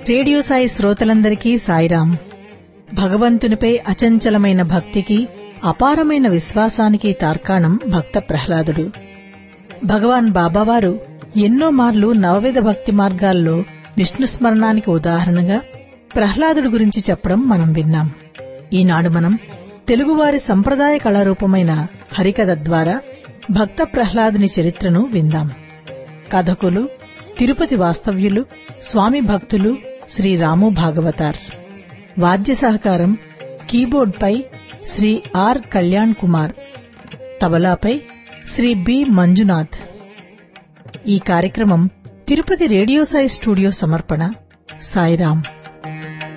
radio Sai శ్రోతలందరికీ సాయిరాం భగవంతునిపై అచంచలమైన భక్తికి అపారమైన విశ్వాసానికి తార్కాణం భక్త ప్రహ్లాదుడు భగవాన్ బాబావారు ఎన్నో మార్లు నవవిధ భక్తి మార్గాల్లో విష్ణు స్మరణానికి ఉదాహరణగా ప్రహ్లాదుడి గురించి చెప్పడం మనం విన్నాం ఈనాడు మనం తెలుగువారి సంప్రదాయ కళారూపమైన హరికథ ద్వారా భక్త ప్రహ్లాదుని చరిత్రను విందాం కథకులు తిరుపతి వాస్తవ్యులు స్వామి భక్తులు శ్రీ రాము భాగవతార్ వాద్య సహకారం కీబోర్డ్పై శ్రీ ఆర్ కళ్యాణ్ కుమార్ తబలాపై శ్రీ బి మంజునాథ్ ఈ కార్యక్రమం తిరుపతి రేడియో సాయి స్టూడియో సమర్పణ సాయిరాం